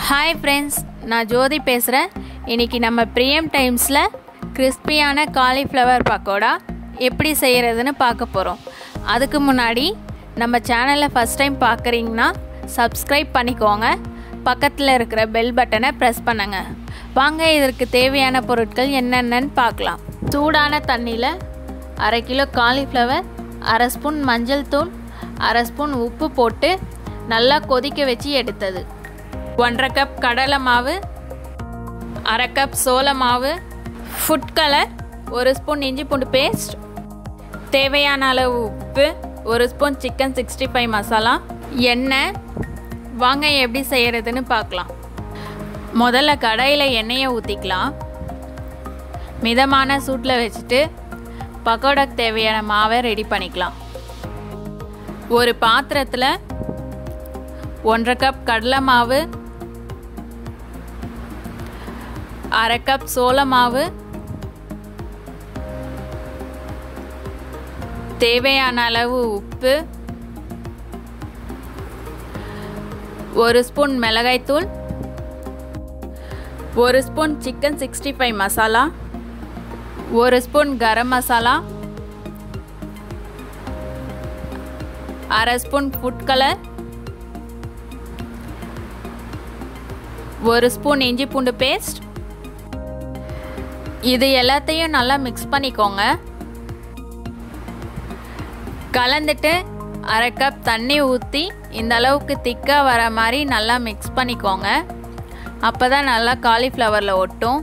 hi friends நான் ஜோதி பேசுகிறேன் இன்றைக்கி நம்ம பிரியம் டைம்ஸில் கிறிஸ்பியான காலிஃப்ளவர் பக்கோடா எப்படி செய்கிறதுன்னு பார்க்க போகிறோம் அதுக்கு முன்னாடி நம்ம சேனலை ஃபஸ்ட் டைம் பார்க்குறீங்கன்னா சப்ஸ்கிரைப் பண்ணிக்கோங்க பக்கத்தில் இருக்கிற பெல் பட்டனை ப்ரெஸ் பண்ணுங்க வாங்க இதற்கு தேவையான பொருட்கள் என்னென்னன்னு பார்க்கலாம் சூடான தண்ணியில் அரை கிலோ காலிஃப்ளவர் அரை ஸ்பூன் மஞ்சள் தூள் அரை ஸ்பூன் உப்பு போட்டு நல்லா கொதிக்க வச்சு எடுத்தது ஒன்றரை கப் கடலை மாவு அரை கப் சோள மாவு ஃபுட் கலர் ஒரு ஸ்பூன் இஞ்சி பூண்டு பேஸ்ட் தேவையான அளவு உப்பு ஒரு spoon chicken sixty five masala எண்ணெய் வாங்க எப்படி செய்கிறதுன்னு பார்க்கலாம் முதல்ல கடாயில் எண்ணெயை ஊற்றிக்கலாம் மிதமான சூட்டில் வச்சுட்டு பக்கோடாக்கு தேவையான மாவை ரெடி பண்ணிக்கலாம் ஒரு பாத்திரத்தில் ஒன்றரை கப் கடலை மாவு அரை கப் சோள மாவு தேவையான அளவு உப்பு ஒரு ஸ்பூன் மிளகாய்த்தூள் ஒரு spoon chicken sixty five masala ஒரு ஸ்பூன் கரம் மசாலா அரை ஸ்பூன் ஃபுட் கலர் ஒரு ஸ்பூன் இஞ்சி பூண்டு பேஸ்ட் இது எல்லாத்தையும் நல்லா மிக்ஸ் பண்ணிக்கோங்க கலந்துட்டு அரை கப் தண்ணி ஊற்றி இந்த அளவுக்கு திக்காக வர மாதிரி நல்லா மிக்ஸ் பண்ணிக்கோங்க அப்போ தான் நல்லா காலிஃப்ளவரில் ஒட்டும்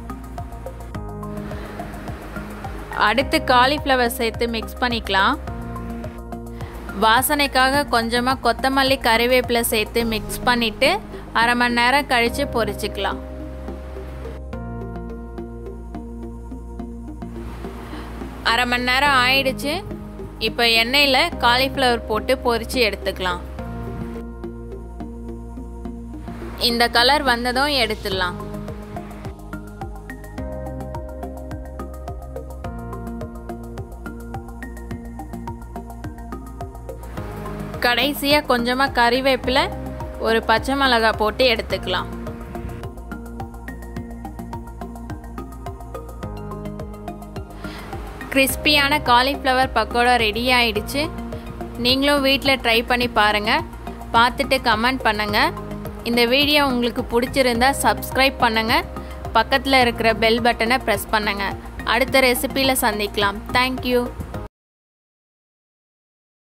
அடுத்து காலிஃப்ளவர் சேர்த்து மிக்ஸ் பண்ணிக்கலாம் வாசனைக்காக கொஞ்சமாக கொத்தமல்லி கறிவேப்பிலை சேர்த்து மிக்ஸ் பண்ணிவிட்டு அரை மணி நேரம் கழித்து பொரிச்சுக்கலாம் அரை மணி நேரம் ஆயிடுச்சு இப்போ எண்ணெயில் காலிஃப்ளவர் போட்டு பொரித்து எடுத்துக்கலாம் இந்த கலர் வந்ததும் எடுத்துடலாம் கடைசியாக கொஞ்சமாக கறிவேப்பிலை ஒரு பச்சை மிளகாய் போட்டு எடுத்துக்கலாம் கிறிஸ்பியான காலிஃப்ளவர் பக்கோடா ரெடி ஆயிடுச்சு நீங்களும் வீட்டில் ட்ரை பண்ணி பாருங்கள் பார்த்துட்டு கமெண்ட் பண்ணுங்கள் இந்த வீடியோ உங்களுக்கு பிடிச்சிருந்தா சப்ஸ்கிரைப் பண்ணுங்கள் பக்கத்தில் இருக்கிற பெல் பட்டனை ப்ரெஸ் பண்ணுங்கள் அடுத்த ரெசிப்பியில் சந்திக்கலாம் தேங்க்யூ